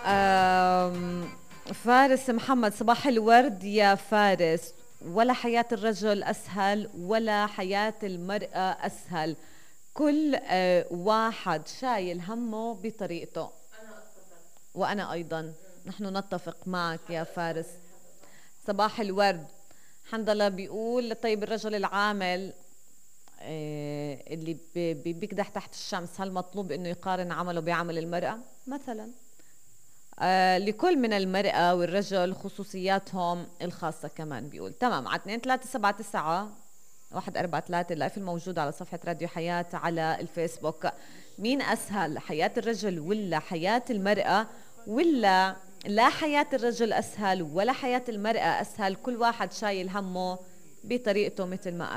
آم، فارس محمد صباح الورد يا فارس ولا حياة الرجل أسهل ولا حياة المرأة أسهل كل آه، واحد شايل همه بطريقته وأنا أيضا نحن نتفق معك يا فارس صباح الورد حنظلة بيقول طيب الرجل العامل آه، اللي بي- بي- بيكدح تحت الشمس هل مطلوب انه يقارن عمله بعمل المرأة مثلا آه لكل من المرأة والرجل خصوصياتهم الخاصة كمان بيقول تمام على 2 3 7 9 واحد أربعة ثلاثة اللايف الموجود على صفحة راديو حياة على الفيسبوك مين أسهل حياة الرجل ولا حياة المرأة ولا لا حياة الرجل أسهل ولا حياة المرأة أسهل كل واحد شايل همه بطريقته مثل ما قال